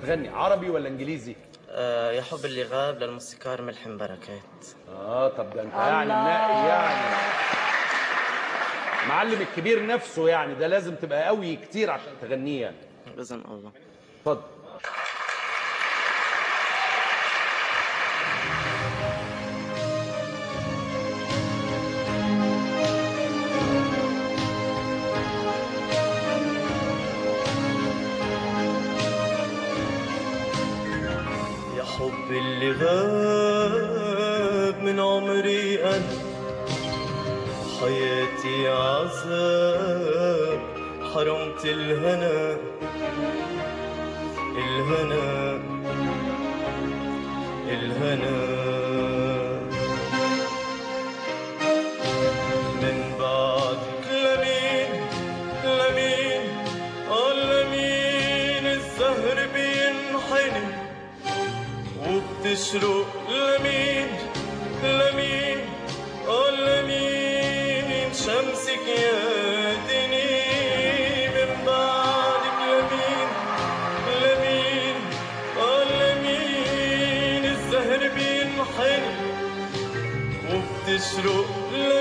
هتغني عربي ولا انجليزي آه يا حب اللي غاب للموسيقار ملحم بركات اه طب ده انت يعني منقي يعني معلم الكبير نفسه يعني ده لازم تبقى قوي كتير عشان تغنيه يعني بإذن الله اتفضل يا حب اللي غاب من عمري أنا حياتي عذاب حرمت الهنا الهنا الهنا من بعدك لمين لمين آه لمين الزهر بينحني وبتشرق لمين لمين اه لمين شمسك يا دني من بعدك لمين لمين اه لمين الزهر بينحني وبتشرق لمين